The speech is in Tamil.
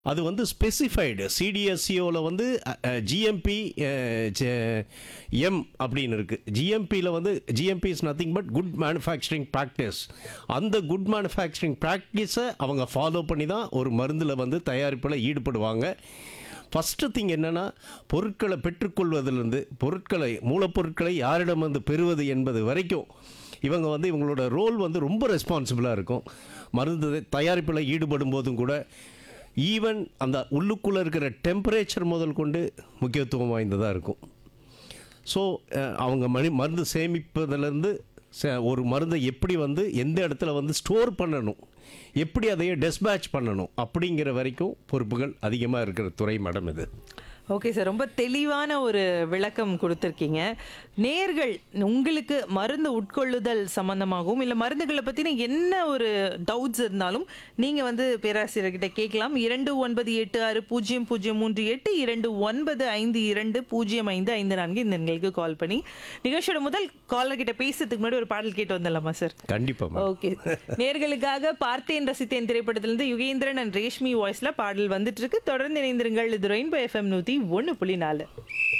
அது வந்து ஸ்பெசிஃபைடு சிடிஎஸ்சிஓவில் வந்து ஜிஎம்பி எம் அப்படின்னு இருக்குது ஜிஎம்பியில் வந்து GMP is nothing but good manufacturing practice அந்த குட் மேனுஃபேக்சரிங் ப்ராக்டிஸை அவங்க ஃபாலோ பண்ணி தான் ஒரு மருந்தில் வந்து தயாரிப்பில் ஈடுபடுவாங்க ஃபஸ்ட்டு திங் என்னென்னா பொருட்களை பெற்றுக்கொள்வதிலிருந்து பொருட்களை மூலப்பொருட்களை யாரிடம் வந்து பெறுவது என்பது வரைக்கும் இவங்க வந்து இவங்களோட ரோல் வந்து ரொம்ப ரெஸ்பான்சிபிளாக இருக்கும் மருந்து தயாரிப்பில் ஈடுபடும் போதும் கூட ஈவன் அந்த உள்ளுக்குள்ளே இருக்கிற டெம்பரேச்சர் முதல் கொண்டு முக்கியத்துவம் வாய்ந்ததாக இருக்கும் ஸோ அவங்க மணி மருந்து சேமிப்பதிலேருந்து ச- ஒரு மருந்தை எப்படி வந்து எந்த இடத்துல வந்து ஸ்டோர் பண்ணணும் எப்படி அதையே டெஸ்பேட்ச் பண்ணணும் அப்படிங்கிற வரைக்கும் பொறுப்புகள் அதிகமாக இருக்கிற துறை மேடம் இது ஓகே சார் ரொம்ப தெளிவான ஒரு விளக்கம் கொடுத்துருக்கீங்க நேர்கள் உங்களுக்கு மருந்து உட்கொள்ளுதல் சம்பந்தமாகவும் இல்லை மருந்துகளை பற்றின என்ன ஒரு டவுட்ஸ் இருந்தாலும் நீங்கள் வந்து பேராசிரியர்கிட்ட கேட்கலாம் இரண்டு ஒன்பது எட்டு ஆறு பூஜ்ஜியம் பூஜ்ஜியம் மூன்று எட்டு இரண்டு ஒன்பது ஐந்து இரண்டு பூஜ்ஜியம் ஐந்து ஐந்து நான்கு இந்த எண்களுக்கு கால் பண்ணி நிகழ்ச்சியோட முதல் காலர் கிட்ட பேசுறதுக்கு முன்னாடி ஒரு பாடல் கேட்டு வந்துடலாமா சார் கண்டிப்பாக ஓகே நேர்களுக்காக பார்த்தேன் ரசித்தேன் திரைப்படத்திலிருந்து யுகேந்திரன் அண்ட் ரேஷ்மி வாய்ஸ்ல பாடல் வந்துட்டு இருக்கு தொடர்ந்து இணைந்திருங்கள் இது ரெயின்போ எஃப்எம் நூத்தி ஒன்று புள்ளி நாலு